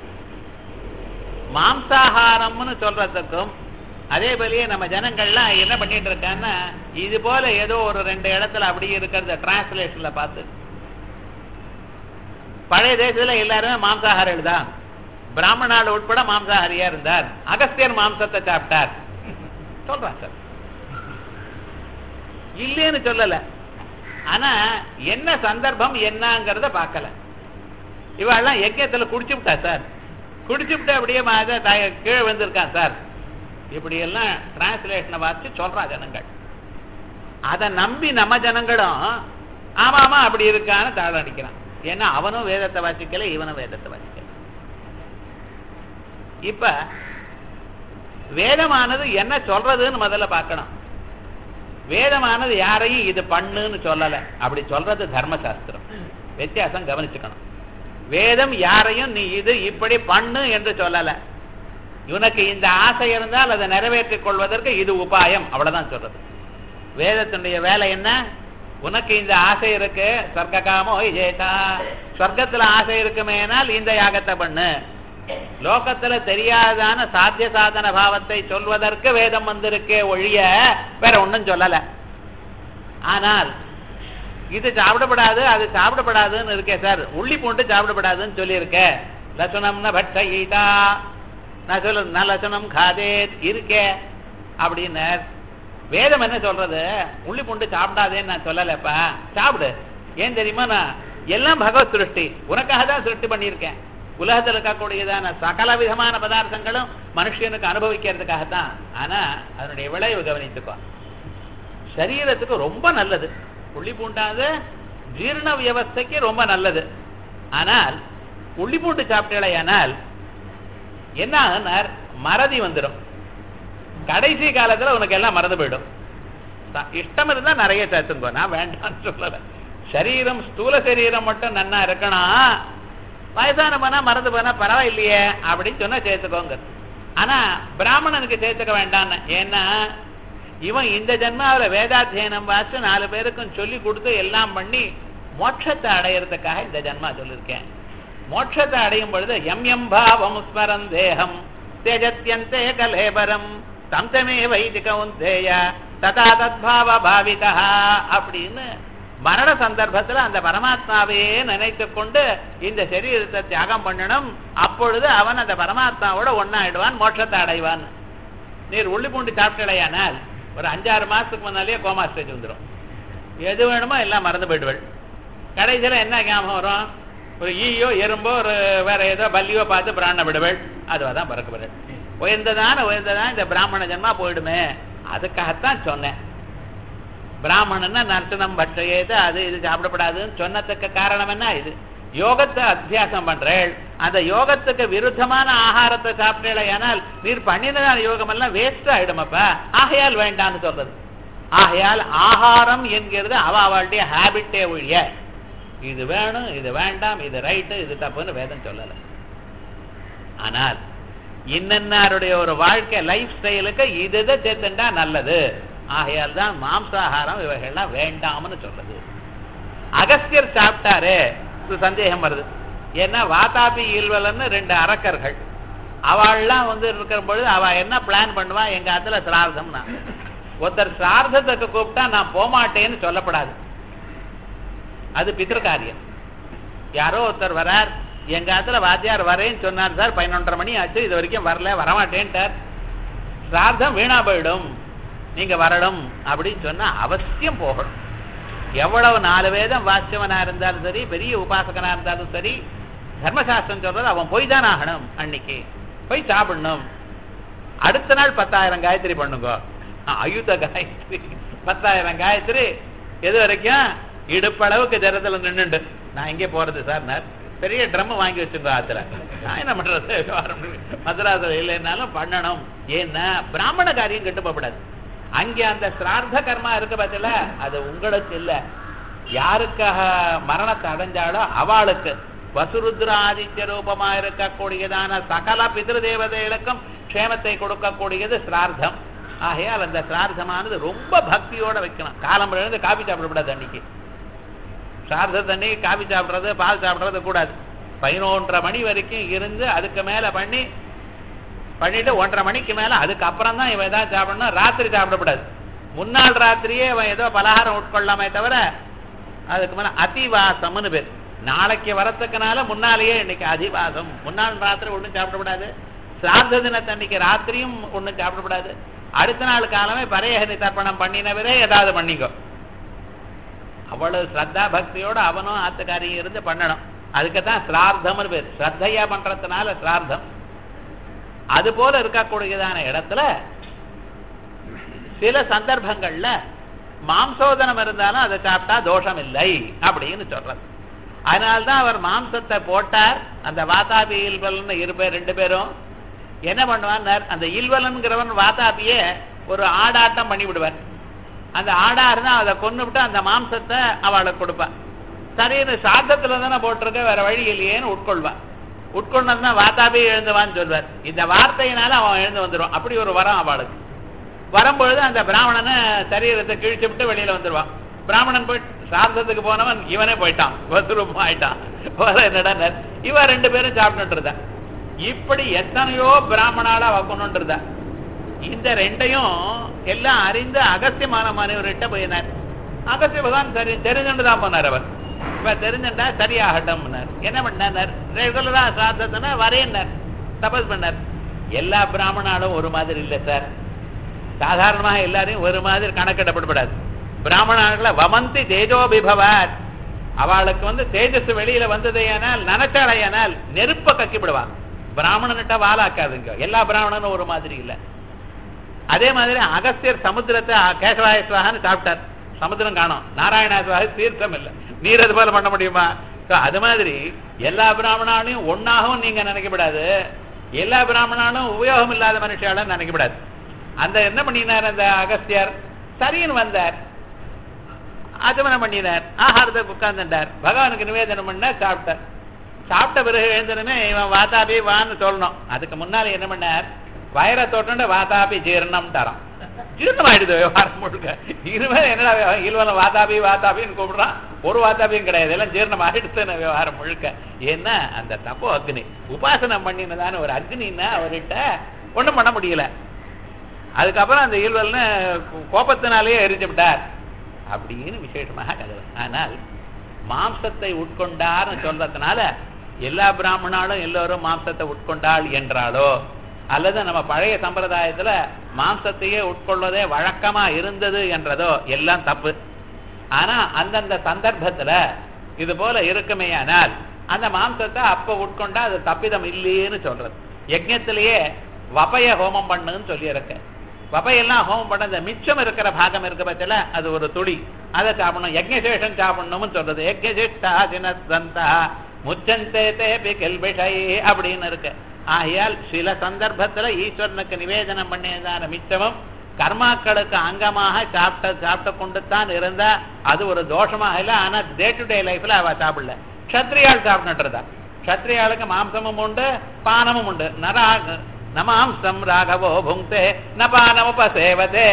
[SPEAKER 1] மாம்சாகாரம்னு சொல்றதுக்கும் அதே போலயே நம்ம ஜனங்கள்லாம் என்ன பண்ணிட்டு இருக்காங்கன்னா இது போல ஏதோ ஒரு ரெண்டு இடத்துல அப்படி இருக்கிறத டிரான்ஸ்லேஷன்ல பார்த்து பழைய தேசத்துல எல்லாருமே மாம்சாகாரிகள் தான் பிராமணால் உட்பட மாம்சாஹாரியா இருந்தார் அகஸ்தியர் மாம்சத்தை சாப்பிட்டார் சொல்றான் சார் இல்லைன்னு சொல்லல ஆனா என்ன சந்தர்ப்பம் என்னங்கிறத பார்க்கல இவெல்லாம் யஜ்யத்துல குடிச்சு விட்டா சார் குடிச்சு விட்டு அப்படியே மாத தாய கீழே வந்திருக்கான் சார் இப்படி எல்லாம் டிரான்ஸ்லேஷனை பார்த்து சொல்றா ஜனங்கள் அதை நம்பி நம்ம ஜனங்களும் ஆமா ஆமா அப்படி இருக்கான்னு தாழ அடிக்கிறான் ஏன்னா அவனும் வேதத்தை வாசிக்கல இவனும் வேதத்தை வாசிக்கல இப்ப வேதமானது என்ன சொல்றதுன்னு முதல்ல பார்க்கணும் வேதமானது யாரையும் இது பண்ணுன்னு சொல்லல அப்படி சொல்றது தர்மசாஸ்திரம் வித்தியாசம் கவனிச்சுக்கணும் வேதம் யாரையும் நீ இது இப்படி பண்ணு என்று சொல்லல உனக்கு இந்த ஆசை இருந்தால் அதை நிறைவேற்றிக் கொள்வதற்கு இது உபாயம் அவ்வளவுதான் சொல்றது வேதத்தினுடைய வேலை என்ன உனக்கு இந்த ஆசை இருக்கு சொர்க்க காமோ ஜேதா சொர்க்கத்துல ஆசை இருக்குமேனால் இந்த யாகத்தை பண்ணு லோகத்துல தெரியாதான சாத்திய சாதன பாவத்தை சொல்வதற்கு வேதம் வந்திருக்கே ஒழிய வேற ஒண்ணும் சொல்லல ஆனால் இது சாப்பிடப்படாது அது சாப்பிடப்படாதுன்னு இருக்கே சார் உள்ளி பூண்டு சாப்பிடப்படாதுன்னு சொல்லியிருக்க லட்சணம்னா பட்ட ஈதா நான் சொல்ல நான் லட்சணம் காதே இருக்கே அப்படின்னு வேதம் என்ன சொல்றது உள்ளி பூண்டு சாப்பிடாதேன்னு நான் சொல்லலப்பா சாப்பிடு ஏன் தெரியுமா நான் எல்லாம் பகவத் சிருஷ்டி உனக்காக தான் சிருஷ்டி பண்ணியிருக்கேன் உலகத்தில் இருக்கக்கூடியதான சகல விதமான பதார்த்தங்களும் மனுஷனுக்கு அனுபவிக்கிறதுக்காகத்தான் ஆனா அதனுடைய விளைவு கவனித்துக்கோ சரீரத்துக்கு ரொம்ப நல்லது உள்ளி பூண்டாது ஜீரண வியவஸ்தைக்கு ரொம்ப நல்லது ஆனால் உள்ளி பூண்டு சாப்பிட்டேனால் என்ன ஆகுனார் மறதி வந்துடும் கடைசி காலத்துல உனக்கு எல்லாம் மறந்து போயிடும் இஷ்டம் இருந்தா நிறைய சேர்த்துங்கோ நான் வேண்டாம்னு சொல்லல சரீரம் ஸ்தூல சரீரம் மட்டும் நன்னா இருக்கணும் வயசான போனா மறந்து போனா பரவாயில்லையே அப்படின்னு சொன்னா சேர்த்துக்கோங்க ஆனா பிராமணனுக்கு சேர்த்துக்க வேண்டாம்னு ஏன்னா இவன் இந்த ஜென்மாவில் வேதாத்தியனம் வாசி நாலு பேருக்கும் சொல்லி கொடுத்து எல்லாம் பண்ணி மோட்சத்தை அடையிறதுக்காக இந்த ஜென்மா சொல்லியிருக்கேன் மோட்சத்தை அடையும் பொழுது எம் எம் பாவம் ஸ்மரன் தேகம் தேஜத்யந்தே கலேபரம் தம் தமே வைதிகவுந்தேய ததா தத்பாவ பாவிதா அப்படின்னு மரண சந்தர்ப்பத்துல அந்த பரமாத்மாவையே நினைத்து கொண்டு இந்த சரீரத்தை தியாகம் பண்ணணும் அப்பொழுது அவன் அந்த பரமாத்மாவோட ஒன்னாயிடுவான் மோட்சத்தை அடைவான் நீர் உள்ளி பூண்டு சாப்பிட்டலையானால் ஒரு அஞ்சாறு மாசத்துக்கு முன்னாலேயே கோமா ஸ்டேஜ் வந்துடும் எது வேணுமோ எல்லாம் மறந்து போயிடுவள் கடைசியில் என்ன ஞாபகம் வரும் ஒரு ஈயோ எறும்போ ஒரு வேற ஏதோ பல்லியோ பார்த்து பிராண விடுவள் அதுவாக தான் பறக்கப்படுள் உயர்ந்ததான உயர்ந்ததான் இந்த பிராமண ஜன்மா போயிடுமே அதுக்காகத்தான் சொன்னேன் பிராமணன்னா நர்த்தனம் பட்சையது அது இது சாப்பிடப்படாதுன்னு சொன்னதுக்கு காரணம் என்ன இது யோகத்தை அத்தியாசம் பண்றேள் அந்த யோகத்துக்கு விருத்தமான ஆகாரத்தை சாப்பிட்டேள ஏனால் நீர் பண்ணினதான யோகம் எல்லாம் வேஸ்ட் ஆயிடுமப்ப ஆகையால் வேண்டாம்னு சொல்றது ஆகையால் ஆகாரம் என்கிறது அவ அவளுடைய ஹேபிட்டே ஒழிய இது வேணும் இது வேண்டாம் இது ரைட்டு இது தப்புன்னு வேதம் சொல்லல ஆனால் இன்னன்னாருடைய ஒரு வாழ்க்கை லைஃப் ஸ்டைலுக்கு இது இதை சேர்த்துண்டா நல்லது ஆகையால் தான் மாம்சாகாரம் இவைகள்லாம் வேண்டாம்னு சொல்றது அகஸ்தியர் சாப்பிட்டாரு ஒரு சந்தேகம் வருது ஏன்னா வாதாபி ஈல்வலன்னு ரெண்டு அரக்கர்கள் அவள்லாம் வந்து இருக்கிற பொழுது அவ என்ன பிளான் பண்ணுவா எங்க ஆத்துல சிரார்த்தம்னா ஒருத்தர் சிரார்த்தத்துக்கு கூப்பிட்டா நான் போமாட்டேன்னு சொல்லப்படாது அது பித்திருக்காரியம் யாரோ ஒருத்தர் வரார் எங்க ஆத்துல வாத்தியார் வரேன்னு சொன்னார் சார் பதினொன்றரை மணி ஆச்சு இது வரைக்கும் வரல வரமாட்டேன்ட்டார் சிரார்த்தம் வீணா போயிடும் நீங்க வரணும் அப்படின்னு சொன்னா அவசியம் போகணும் எவ்வளவு நாலு வேதம் வாசிச்சவனா இருந்தாலும் சரி பெரிய உபாசகனா இருந்தாலும் சரி தர்மசாஸ்திரம் சொல்றது அவன் போய் தான் ஆகணும் அன்னைக்கு போய் சாப்பிடணும் அடுத்த நாள் பத்தாயிரம் காயத்ரி பண்ணுங்க அயுத காயத்ரி பத்தாயிரம் காயத்ரி எது வரைக்கும் இடுப்பளவுக்கு ஜரத்துல நின்றுண்டு நான் எங்கே போறது சார் பெரிய ட்ரம் வாங்கி வச்சுங்க ஆத்துல நான் என்ன பண்றது விவகாரம் மதுராசில் இல்லைன்னாலும் பண்ணணும் ஏன்னா பிராமண காரியம் கெட்டு போகக்கூடாது அங்கே அந்த சிரார்த்த கர்மா இருக்கு பார்த்தல அது உங்களுக்கு இல்ல யாருக்காக மரணத்தை அடைஞ்சாலோ அவளுக்கு வசுருத்ராதித்ய ரூபமா இருக்கக்கூடியதான சகல பிதிரு தேவதைகளுக்கும் க்ஷேமத்தை கொடுக்கக்கூடியது சிரார்த்தம் ஆகையால் அந்த சிரார்த்தமானது ரொம்ப பக்தியோட வைக்கணும் காலம் எழுந்து காபி சாப்பிடக்கூடாது அன்னைக்கு சார்த தண்ணி காபி சாப்பிட்றது பால் சாப்பிட்றது கூடாது பதினொன்றரை மணி வரைக்கும் இருந்து அதுக்கு மேல பண்ணி பண்ணிட்டு ஒன்றரை மணிக்கு மேல அதுக்கப்புறம் தான் இவன் ஏதாவது சாப்பிடணும் ராத்திரி சாப்பிடக்கூடாது முன்னாள் ராத்திரியே இவன் ஏதோ பலகாரம் உட்கொள்ளாமே தவிர அதுக்கு மேல அதிவாசம்னு பேர் நாளைக்கு வரத்துக்குனால முன்னாலேயே இன்னைக்கு அதிவாசம் முன்னாள் ராத்திரி ஒண்ணும் சாப்பிடக்கூடாது சார்ந்த தினத்தன்னைக்கு ராத்திரியும் ஒண்ணும் சாப்பிடக்கூடாது அடுத்த நாள் காலமே பரையகனி தர்ப்பணம் பண்ணினவரே ஏதாவது பண்ணிக்கோ அவ்வளவு ஸ்ரத்தா பக்தியோட அவனும் ஆத்துக்காரியும் இருந்து பண்ணணும் அதுக்கு தான் சிரார்த்தம்னு பேர் ஸ்ரத்தையா பண்றதுனால சிரார்த்தம் அது போல இருக்கக்கூடியதான இடத்துல சில சந்தர்ப்பங்கள்ல மாம்சோதனம் இருந்தாலும் அதை சாப்பிட்டா தோஷம் இல்லை அப்படின்னு சொல்றது அதனால்தான் அவர் மாம்சத்தை போட்டார் அந்த வாதாபி இல்வல்னு இரு பேர் ரெண்டு பேரும் என்ன பண்ணுவார் அந்த இல்வலன்கிறவன் வாதாபியே ஒரு ஆடாட்டம் பண்ணி விடுவார் அந்த ஆடா இருந்தா அதை கொண்டு விட்டு அந்த மாம்சத்தை அவளுக்கு கொடுப்பான் சரின்னு சாத்தத்துல தானே போட்டிருக்க வேற வழி இல்லையேன்னு உட்கொள்வான் உட்கொண்டா வாத்தாபி எழுந்துவான்னு சொல்வார் இந்த வார்த்தையினால அவன் எழுந்து வந்துடுவான் அப்படி ஒரு வரம் அவளுக்கு வரும்பொழுது அந்த பிராமணனை சரீரத்தை கிழிச்சு விட்டு வெளியில வந்துடுவான் பிராமணன் போய் சார்த்தத்துக்கு போனவன் இவனே போயிட்டான் வசுரூபம் ஆயிட்டான் என்னடா இவன் ரெண்டு பேரும் சாப்பிட்டுட்டு இருந்தா இப்படி எத்தனையோ பிராமணால வைக்கணும்னு இருந்தா இந்த ரெண்டையும் எல்லாம் அறிந்து அகஸ்திய மாணவர்கிட்ட போயினார் அகஸ்திய பகவான் சரி தெரிஞ்சுட்டு தான் போனார் அவர் இப்ப தெரிஞ்சுட்டா சரியாகட்டும் என்ன பண்ணார் ரெகுலரா சாத்தத்தின வரையினார் தபஸ் பண்ணார் எல்லா பிராமணாலும் ஒரு மாதிரி இல்லை சார் சாதாரணமாக எல்லாரையும் ஒரு மாதிரி கணக்கிடப்படப்படாது பிராமணர்களை வமந்தி தேஜோபிபவார் அவளுக்கு வந்து தேஜஸ் வெளியில வந்ததையானால் நனச்சாலையானால் நெருப்ப கக்கிவிடுவான் பிராமணன்கிட்ட வாலாக்காதுங்க எல்லா பிராமணனும் ஒரு மாதிரி இல்லை அதே மாதிரி அகஸ்தியர் சமுத்திரத்தை கேசவாயஸ்வாகன்னு சாப்பிட்டார் சமுத்திரம் காணும் நாராயணாஸ்வாக தீர்த்தம் இல்லை நீர் அது போல பண்ண முடியுமா அது மாதிரி எல்லா பிராமணாலையும் ஒன்னாகவும் நீங்க நினைக்கப்படாது எல்லா பிராமணாலும் உபயோகம் இல்லாத மனுஷாலும் நினைக்கப்படாது அந்த என்ன பண்ணினார் அந்த அகஸ்தியர் சரின்னு வந்தார் ஆச்சமனம் பண்ணினார் ஆகாரத்தை உட்கார்ந்துட்டார் பகவானுக்கு நிவேதனம் பண்ண சாப்பிட்டார் சாப்பிட்ட பிறகு எழுந்தனுமே இவன் வாதாபி வான்னு சொல்லணும் அதுக்கு முன்னால என்ன பண்ணார் வயரை தொட்டு வாதாபி ஜீரணம் தரம் ஜீரணம் ஆயிடுது விவகாரம் முழுக்க இருவேன் என்னடா இல்வனம் வாதாபி வாதாபின்னு கூப்பிடுறான் ஒரு வாதாபியும் கிடையாது எல்லாம் ஜீரணம் ஆயிடுத்து விவகாரம் முழுக்க ஏன்னா அந்த தப்போ அக்னி உபாசனம் பண்ணினதான ஒரு அக்னின்னா அவர்கிட்ட ஒண்ணும் பண்ண முடியல அதுக்கப்புறம் அந்த ஈல்வல்னு கோபத்தினாலேயே எரிஞ்சு விட்டார் அப்படின்னு விசேஷமாக கதை ஆனால் மாம்சத்தை உட்கொண்டார்னு சொல்றதுனால எல்லா பிராமணாலும் எல்லோரும் மாம்சத்தை உட்கொண்டாள் என்றாலோ அல்லது நம்ம பழைய சம்பிரதாயத்துல மாம்சத்தையே உட்கொள்வதே வழக்கமா இருந்தது என்றதோ எல்லாம் தப்பு ஆனா அந்தந்த சந்தர்ப்பத்துல இது போல இருக்குமேயானால் அந்த மாம்சத்தை அப்ப உட்கொண்டா அது தப்பிதம் இல்லையேன்னு சொல்றது யஜ்யத்திலேயே வபய ஹோமம் பண்ணுன்னு சொல்லி இருக்க வபையெல்லாம் ஹோமம் பண்ண இந்த மிச்சம் இருக்கிற பாகம் இருக்க பட்சல அது ஒரு துளி அதை சாப்பிடணும் யஜ்ஞசேஷன் சாப்பிடணும்னு சொல்றது யஜ்ஞசிஷ்டா சினஸ்தந்தா முச்சந்தே தேபி கெல்பிஷை அப்படின்னு இருக்கு ஆகையால் சில சந்தர்ப்பத்துல ஈஸ்வரனுக்கு நிவேதனம் பண்ணியதான மிச்சமும் கர்மாக்களுக்கு அங்கமாக சாப்பிட்ட சாப்பிட்டு கொண்டு தான் இருந்தா அது ஒரு தோஷமாக இல்லை ஆனா டே டு டே லைஃப்ல அவ சாப்பிடல க்ஷத்ரியாள் சாப்பிட்டுறதா க்ஷத்ரியாளுக்கு மாம்சமும் உண்டு பானமும் உண்டு நரா நமாம்சம் ராகவோ புங்கே நபானமுபசேவதே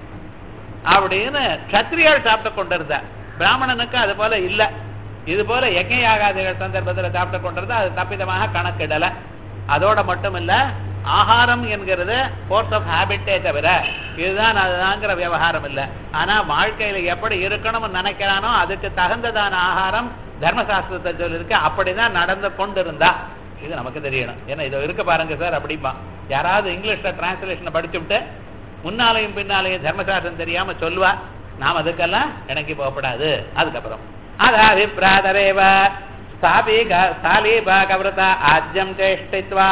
[SPEAKER 1] அப்படின்னு க்ஷத்ரியாள் சாப்பிட்டு கொண்டிருந்தா பிராமணனுக்கு அது போல இல்ல இது போல யஜ்ஞ யாகாதிகள் சந்தர்ப்பத்தில் சாப்பிட்டு கொண்டிருந்தா அது தப்பிதமாக கணக்கிடல அதோட மட்டும் இல்ல ஆகாரம் என்கிறது கோர்ஸ் ஆஃப் ஹேபிட்டே தவிர இதுதான் அதுதாங்கிற விவகாரம் இல்லை ஆனா வாழ்க்கையில எப்படி இருக்கணும்னு நினைக்கிறானோ அதுக்கு தகுந்ததான ஆகாரம் தர்மசாஸ்திரத்தை சொல்லியிருக்கு அப்படிதான் நடந்து கொண்டு இருந்தா இது நமக்கு தெரியணும் ஏன்னா இதோ இருக்க பாருங்க சார் அப்படிப்பா யாராவது இங்கிலீஷ்ல டிரான்ஸ்லேஷனை படிச்சுட்டு முன்னாலையும் பின்னாலையும் தர்மசாஸ்திரம் தெரியாம சொல்லுவா நாம் அதுக்கெல்லாம் இணங்கி போகப்படாது அதுக்கப்புறம் அதாபிப்பிராதரேவ स्थालीभागवृता आज्यं चेष्टित्वा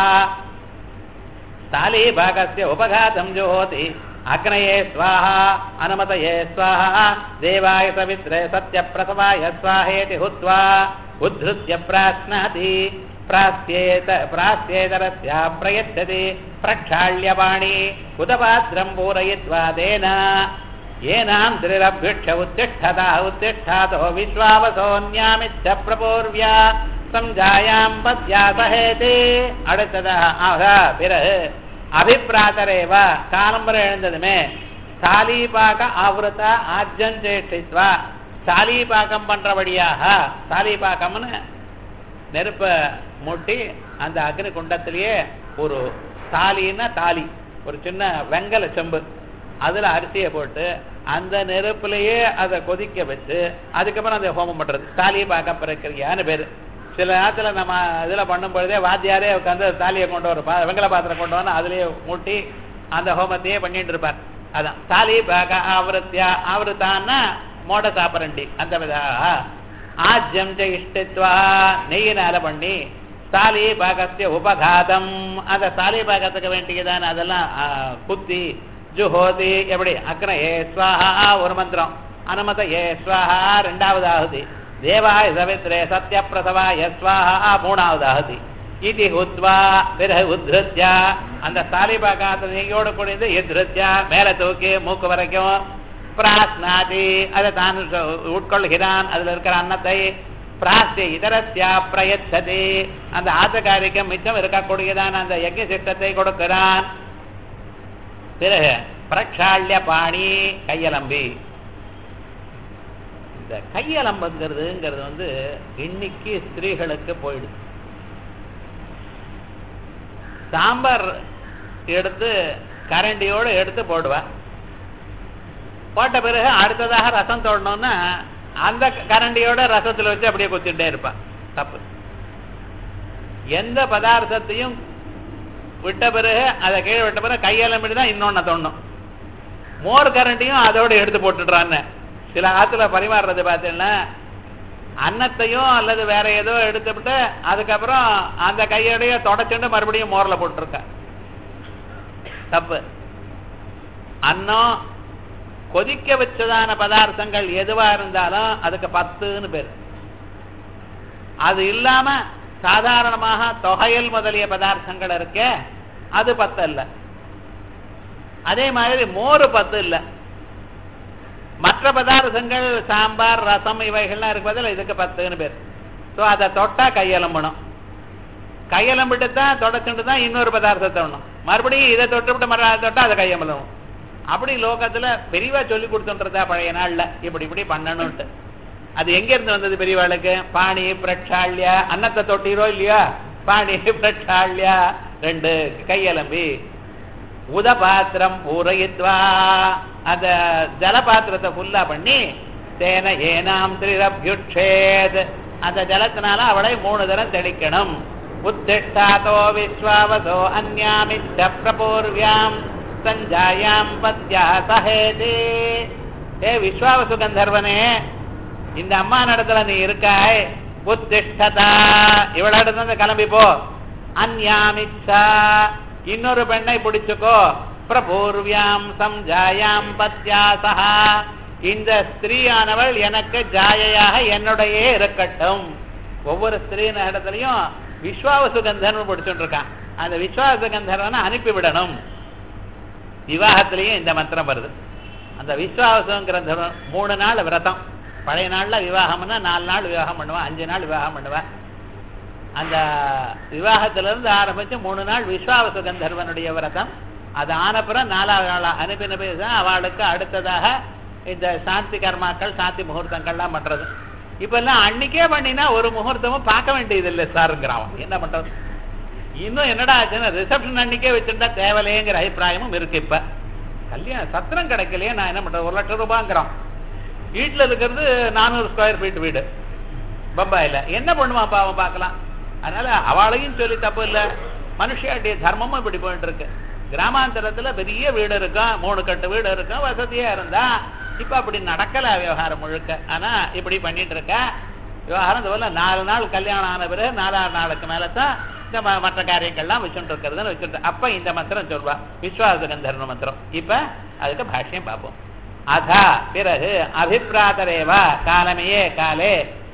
[SPEAKER 1] स्थालीभागस्य उपघातं जुहोति अग्नये स्वाहा अनुमतये स्वाहा देवाय सवित्रे सत्यप्रसवाय स्वाहेति हुत्वा उद्धृत्य प्राश्नाति प्रास्येत प्रास्येतरस्या प्रयच्छति प्रक्षाल्यपाणि कुतपात्रं पूरयित्वा तेन येनां त्रिरभ्युक्ष उत्तिष्ठता उत्तिष्ठातो विश्वावसोऽन्यामिच्छ प्रपूर्व्या சஞ்சாயாம் பத்யாசகேதி அடுத்ததாக ஆக பிறகு அபிப்பிராத்தரேவ காலம்பரை எழுந்ததுமே சாலீபாக ஆவருத்த ஆஜ்ஜஞ்சேஷ்டித்வா சாலீபாக்கம் பண்றபடியாக சாலீபாக்கம்னு நெருப்ப மூட்டி அந்த அக்னி குண்டத்திலேயே ஒரு தாலின்னா தாலி ஒரு சின்ன வெங்கல செம்பு அதுல அரிசியை போட்டு அந்த நெருப்புலயே அதை கொதிக்க வச்சு அதுக்கப்புறம் அதை ஹோமம் பண்றது தாலியை பார்க்க பிறக்கிறியான்னு பேரு சில நேரத்துல நம்ம இதுல பண்ணும் பொழுதே வாத்தியாரே உட்காந்து தாலியை கொண்டு வர பா- வெங்கல பாத்திரம் கொண்டு வந்து அதுலயே மூட்டி அந்த ஹோமத்தையே பண்ணிட்டு இருப்பார் அதான் தாலி பாக ஆவருத்தியா ஆவருத்தான்னா மோட சாப்பரண்டி அந்த விதாக ஆஜ்யம் ச இஷ்டித்வா நெய்யினால பண்ணி சாலி பாகத்திய உபகாதம் அந்த சாலி பாகத்துக்கு வேண்டியதான அதெல்லாம் ஆ, குத்தி ஜுஹோதி எப்படி அக்ன ஏ ஸ்வாஹா ஒரு மந்திரம் அனுமத ஏ ஸ்வாஹா ரெண்டாவது ஆகுதி தேவாய சவித்ரே சத்ய பிரசவா யஸ்வாஹா மூணாவது ஆகுதி இது உத்வா பிறகு உத்ருத்யா அந்த சாலி பாகாத்த நெய்யோடு கூடியது இத்ருத்யா மேல தூக்கி மூக்கு வரைக்கும் பிராஸ்நாதி அதை தான் உட்கொள்கிறான் அதுல இருக்கிற அன்னத்தை பிராஸ்தி இதரஸ்யா பிரயச்சதி அந்த ஆத்தகாரிக்கு மிச்சம் இருக்கக்கூடியதான அந்த யஜ்ய சித்தத்தை கொடுக்கிறான் பிறகு பிரக்ஷால்ய பாணி கையலம்பி இந்த கையலம்புங்கிறதுங்கிறது வந்து இன்னைக்கு ஸ்திரீகளுக்கு போயிடுது சாம்பார் எடுத்து கரண்டியோடு எடுத்து போடுவா போட்ட பிறகு அடுத்ததாக ரசம் தோடணும்னா அந்த கரண்டியோட ரசத்துல வச்சு அப்படியே குத்திட்டே இருப்பா தப்பு எந்த பதார்த்தத்தையும் விட்ட பிறகு அதை கீழே விட்ட பிறகு கையெல்லாம் தான் இன்னொன்னு தோணும் மோர் கரண்டியும் அதோட எடுத்து போட்டுடுறான்னு சில ஆத்துல பரிமாறுறது பார்த்தீங்கன்னா அன்னத்தையும் அல்லது வேற ஏதோ எடுத்துவிட்டு அதுக்கப்புறம் அந்த கையோடைய தொடச்சுண்டு மறுபடியும் மோர்ல போட்டுருக்க தப்பு அன்னம் கொதிக்க வச்சதான பதார்த்தங்கள் எதுவா இருந்தாலும் அதுக்கு பத்துன்னு பேர் அது இல்லாம சாதாரணமாக தொகையல் முதலிய பதார்த்தங்கள் இருக்கே அது பத்து இல்ல அதே மாதிரி மோர் பத்து இல்ல மற்ற பதார்த்தங்கள் சாம்பார் ரசம் இவைகள்லாம் இருப்பதில் இதுக்கு பத்துன்னு பேர் ஸோ அதை தொட்டா கையெலம்பணும் கையெலம்பிட்டு தான் தொடச்சுட்டு தான் இன்னொரு பதார்த்தத்தை ஒண்ணும் மறுபடியும் இதை தொட்டுவிட்டு மறு அதை தொட்டா அதை கையெம்பணும் அப்படி லோகத்துல பெரியவா சொல்லி கொடுத்துன்றதா பழைய நாள்ல இப்படி இப்படி பண்ணணும்ட்டு அது எங்க இருந்து வந்தது பெரியவாளுக்கு பாணி பிரட்சாள்யா அன்னத்தை தொட்டீரோ இல்லையா பாணி பிரட்சாள்யா ரெண்டு கையலம்பி உதபாத்திரம் பூரயித்வா அந்த ஜலபாத்திரத்தை ஃபுல்லா பண்ணி தேன ஏனாம் திரிரபியுட்சேத் அந்த ஜலத்தினால அவளை மூணு தரம் தெளிக்கணும் உத்திஷ்டாதோ விஸ்வாவசோ அந்யாமிச்ச பிரபூர்வியாம் சஞ்சாயாம் பத்யா சஹேதி ஏ விஸ்வாவசு கந்தர்வனே இந்த அம்மா நடத்துல நீ இருக்காய் உத்திஷ்டதா இவளிடத்துல கிளம்பி போ அந்யாமிச்சா இன்னொரு பெண்ணை பிடிச்சுக்கோ பிரபூர்வியாம் சம்ஜாயாம் பத்யா சஹா இந்த ஸ்திரீயானவள் எனக்கு ஜாயையாக என்னுடைய இருக்கட்டும் ஒவ்வொரு ஸ்திரீ இடத்துலயும் விஸ்வாவசு கந்தர்வன் பிடிச்சுட்டு இருக்கான் அந்த விஸ்வாவசு கந்தர்வனை அனுப்பிவிடணும் விவாகத்திலையும் இந்த மந்திரம் வருது அந்த விஸ்வாவசங்கிற தர்மம் மூணு நாள் விரதம் பழைய நாள்ல விவாகம்னா நாலு நாள் விவாகம் பண்ணுவேன் அஞ்சு நாள் விவாகம் பண்ணுவேன் அந்த விவாகத்துல இருந்து ஆரம்பிச்சு மூணு நாள் விஸ்வாவசு கந்தர்வனுடைய விரதம் அது ஆனப்புறம் நாலாவது நாள் அனுப்பின பிறகு தான் அவளுக்கு அடுத்ததாக இந்த சாந்தி கர்மாக்கள் சாந்தி முகூர்த்தங்கள்லாம் பண்றது இப்ப எல்லாம் அன்னைக்கே பண்ணினா ஒரு முகூர்த்தமும் பார்க்க வேண்டியது இல்லை சாருங்கிறான் என்ன பண்றது இன்னும் என்னடா ஆச்சுன்னா ரிசப்ஷன் அன்னைக்கே வச்சிருந்தா தேவலையேங்கிற அபிப்பிராயமும் இருக்கு இப்ப கல்யாணம் சத்திரம் கிடைக்கலையே நான் என்ன பண்றது ஒரு லட்சம் ரூபாங்கிறான் வீட்டுல இருக்கிறது நானூறு ஸ்கொயர் ஃபீட் வீடு பம்பாயில என்ன பண்ணுவான் பாவம் பார்க்கலாம் அதனால அவளையும் சொல்லி தப்பு இல்ல மனுஷியாட்டிய தர்மமும் இப்படி போயிட்டு இருக்கு கிராமாந்தரத்துல பெரிய வீடு இருக்கும் மூணு கட்டு வீடு இருக்கும் வசதியா இருந்தா இப்ப அப்படி நடக்கல விவகாரம் முழுக்க ஆனா இப்படி பண்ணிட்டு இருக்க விவகாரம் இது போல நாலு நாள் கல்யாணம் ஆன பிறகு நாலாவது நாளுக்கு மேலதான் இந்த ம- மற்ற காரியங்கள்லாம் வச்சுட்டு இருக்கிறதுன்னு வச்சுட்டு அப்ப இந்த மந்திரம் சொல்வா விஸ்வாச கந்தர்வ மந்திரம் இப்ப அதுக்கு பாஷ்யம் பார்ப்போம் அதா பிறகு அபிப்பிராதரேவா காலமையே காலே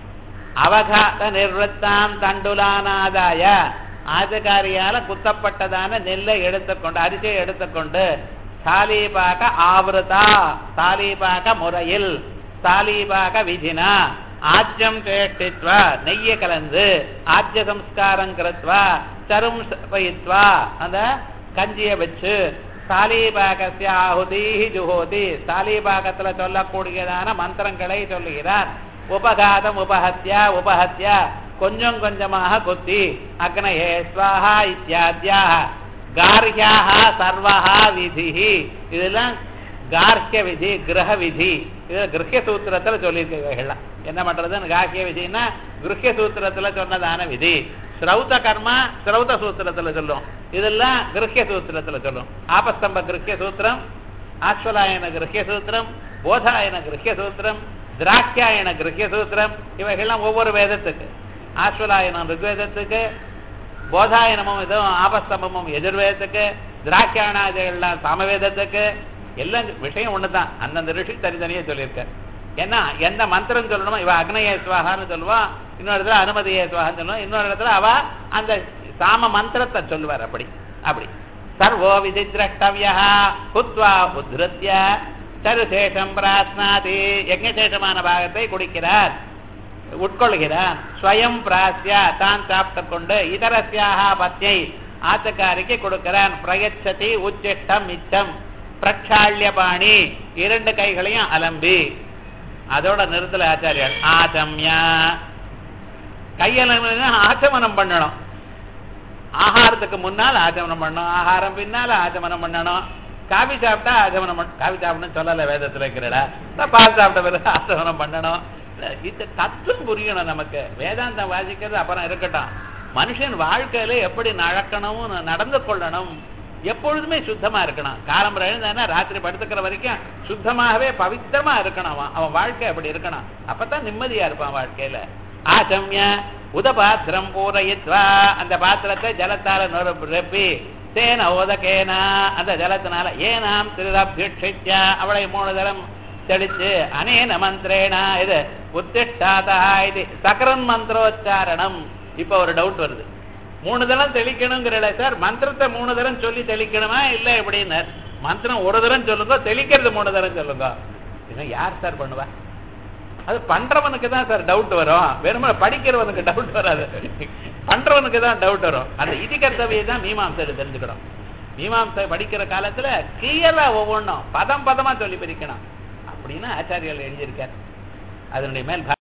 [SPEAKER 1] அவகாத நிர்வத்தாம் தண்டுலானாதாய ஆஜகாரியால குத்தப்பட்டதான நெல்லை எடுத்துக்கொண்டு அரிசியை எடுத்துக்கொண்டு சாலீபாக ஆவருதா சாலீபாக முறையில் சாலீபாக விதினா ஆஜ்யம் கேட்டித்வா நெய்ய கலந்து ஆஜ்ய சம்ஸ்காரம் கிருத்வா சரும் பயித்வா அந்த கஞ்சிய வச்சு சாலீபாகசிய ஆகுதி ஜுஹோதி சாலீபாகத்துல சொல்லக்கூடியதான மந்திரங்களை சொல்லுகிறார் உபகாதம் உபஹத்யா உபஹத்யா கொஞ்சம் கொஞ்சமாக குத்தி அக்னயே ஸ்வாஹா இத்தியாத்யாக கார்யாக சர்வஹா விதிஹி இதெல்லாம் கார்கிய விதி கிரக விதி இது கிரகிய சூத்திரத்துல சொல்லியிருக்கீங்களாம் என்ன பண்றதுன்னு கார்கிய விதின்னா கிரகிய சூத்திரத்துல சொன்னதான விதி ஸ்ரௌத கர்மா ஸ்ரௌத சூத்திரத்துல சொல்லும் இதெல்லாம் கிரகிய சூத்திரத்துல சொல்லும் ஆபஸ்தம்ப கிரகிய சூத்திரம் ஆஸ்வலாயன கிரகிய சூத்திரம் போதாயன கிரகிய சூத்திரம் திராட்சாயன கிரகிய சூத்திரம் இவைகள்லாம் ஒவ்வொரு வேதத்துக்கு ஆஸ்வலாயனம் ருக்வேதத்துக்கு போதாயனமும் இதுவும் ஆபஸ்தம்பமும் எதிர்வேதத்துக்கு திராட்சாயணாதிகள்லாம் சாமவேதத்துக்கு எல்லாம் விஷயம் ஒண்ணுதான் அந்தந்த ரிஷி தனித்தனியே சொல்லியிருக்காரு ஏன்னா எந்த மந்திரம் சொல்லணுமோ இவ அக்னய சுவாகான்னு சொல்லுவா இன்னொரு இடத்துல அனுமதிய சுவாகான்னு சொல்லுவா இன்னொரு இடத்துல அவ அந்த சாம மந்திரத்தை சொல்லுவார் அப்படி அப்படி சர்வோ விதி திரஷ்டவியா குத்வா உத்ருத்திய சருசேஷம் பிராஸ்னாதி யஜ்ஞசேஷமான பாகத்தை குடிக்கிறார் உட்கொள்கிறான் ஸ்வயம் பிராசியா தான் சாப்பிட்டு கொண்டு இதரஸ்யாக பத்யை ஆத்தக்காரிக்கு கொடுக்கிறான் பிரயச்சதி உச்சிஷ்டம் மிச்சம் பிரக்ஷாள்ய பாணி இரண்டு கைகளையும் அலம்பி அதோட நிறுத்தல ஆச்சாரியார் ஆச்சம்யா கையலம்பினா ஆச்சமனம் பண்ணணும் ஆகாரத்துக்கு முன்னால் ஆச்சமனம் பண்ணணும் ஆகாரம் பின்னால ஆச்சமனம் பண்ணணும் காபி சாப்பிட்டா ஆச்சமனம் பண்ண காபி சாப்பிடணும் சொல்லல வேதத்துல இருக்கிறடா பால் சாப்பிட்ட பிறகு ஆச்சமனம் பண்ணணும் இந்த தத்துவம் புரியணும் நமக்கு வேதாந்தம் வாசிக்கிறது அப்புறம் இருக்கட்டும் மனுஷன் வாழ்க்கையில எப்படி நடக்கணும் நடந்து கொள்ளணும் எப்பொழுதுமே சுத்தமா இருக்கணும் காலம்பரம் எழுந்தானா ராத்திரி படுத்துக்கிற வரைக்கும் சுத்தமாகவே பவித்திரமா இருக்கணும் அவன் அவன் வாழ்க்கை அப்படி இருக்கணும் அப்பதான் நிம்மதியா இருப்பான் வாழ்க்கையில ஆசம்ய உதபாத்திரம் பூரயித்வா அந்த பாத்திரத்தை ஜலத்தால நிரப்பி தேன ஓதகேனா அந்த ஜலத்தினால ஏனாம் திருதபியுட்சித்ய அவளை மூணு தரம் தெளிச்சு அனேன மந்திரேனா இது உத்திஷ்டாதா இது சக்கரன் மந்திரோச்சாரணம் இப்ப ஒரு டவுட் வருது மூணு தரம் தெளிக்கணுங்கிறல சார் மந்திரத்தை மூணு தரம் சொல்லி தெளிக்கணுமா இல்ல எப்படின்னு மந்திரம் ஒரு தரம் சொல்லுங்க தெளிக்கிறது மூணு தரம் சொல்லுங்க இன்னும் யார் சார் பண்ணுவா அது பண்றவனுக்கு தான் சார் டவுட் வரும் வெறுமனை படிக்கிறவனுக்கு டவுட் வராது பண்றவனுக்கு தான் டவுட் வரும் அந்த இதி கர்த்தவியை தான் மீமாம்சை தெரிஞ்சுக்கணும் மீமாம்சை படிக்கிற காலத்துல கிளியரா ஒவ்வொன்றும் பதம் பதமா சொல்லி பிரிக்கணும் அப்படின்னு ஆச்சாரியர்கள் எழுதியிருக்கார் அதனுடைய மேல்